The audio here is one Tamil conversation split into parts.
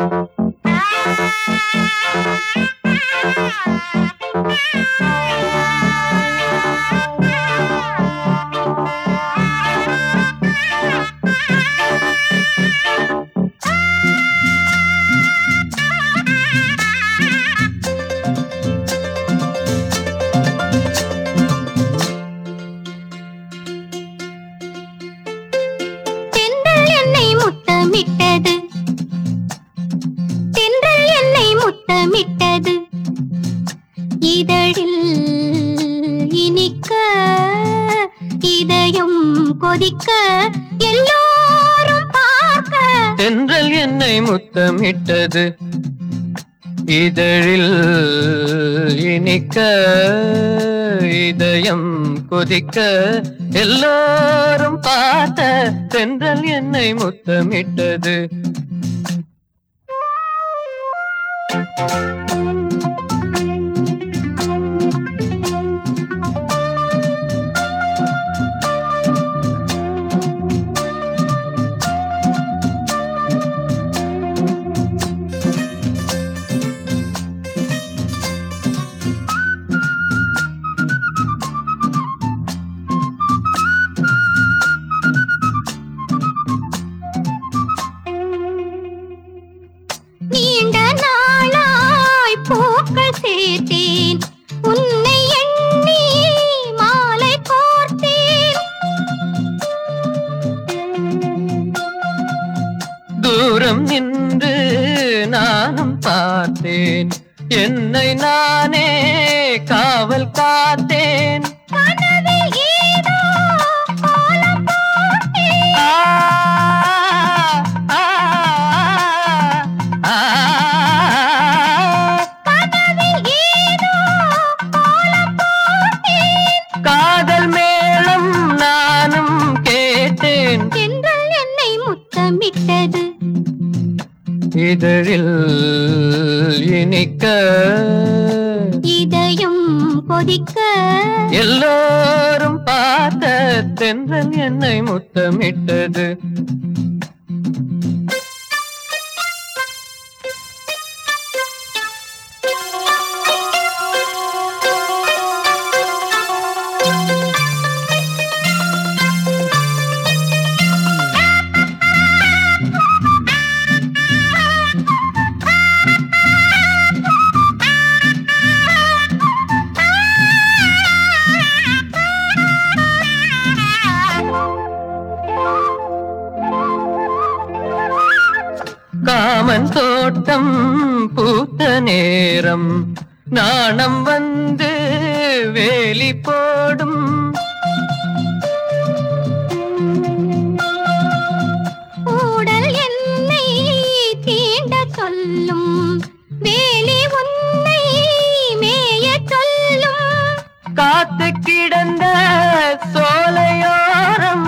தென்றல் என்னை முத்தமிட்டது தென்றல் என்னை முத்தமிட்டது இதழில் இனிக்க இதயம் கொதிக்க எல்லோரும் பார்க்க தென்றல் என்னை முத்தமிட்டது இதழில் இனிக்க இதயம் கொதிக்க எல்லோரும் பார்த்த தென்றல் என்னை முத்தமிட்டது நீண்ட நாளாய் பூக்கள் சேர்த்தேன் உன்னை எண்ணி மாலை கோர்த்தேன் தூரம் நின்று நானும் பார்த்தேன் என்னை நானே காவல் காத்தேன் கனவில் ஏதோ கோலம் போட்டேன் ஆ, ஆ, ஆ, கனவில் ஏதோ கோலம் போட்டேன் காதல் மேளம் நானும் கேட்டேன் தென்றல் என்னை முத்தமிட்டது இதழில் இனிக்க இதயம் கொதிக்க எல்லோரும் பார்த்த தென்றல் என்னை முத்தமிட்டது காமன் தோட்டம் பூத்த நேரம் நாணம் வந்து வேலி போடும் ஊடல் என்னை தீண்ட சொல்லும் வேலி உன்னை மேய சொல்லும் காத்து கிடந்த சோலையோரம்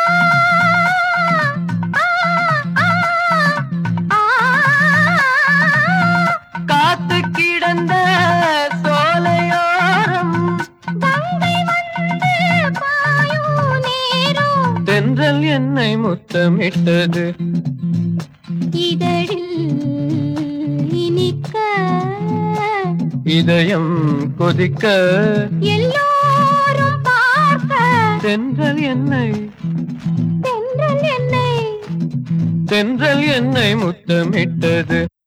காத்து கிடந்த சோலையோரம் கங்கை வந்து பாயும் நேரம் தென்றல் என்னை முத்தமிட்டது இதழில் இனிக்க இதயம் கொதிக்க எல்லோரும் பார்க்க தென்றல் என்னை தென்றல் என்னை தென்றல் என்னை முத்தமிட்டது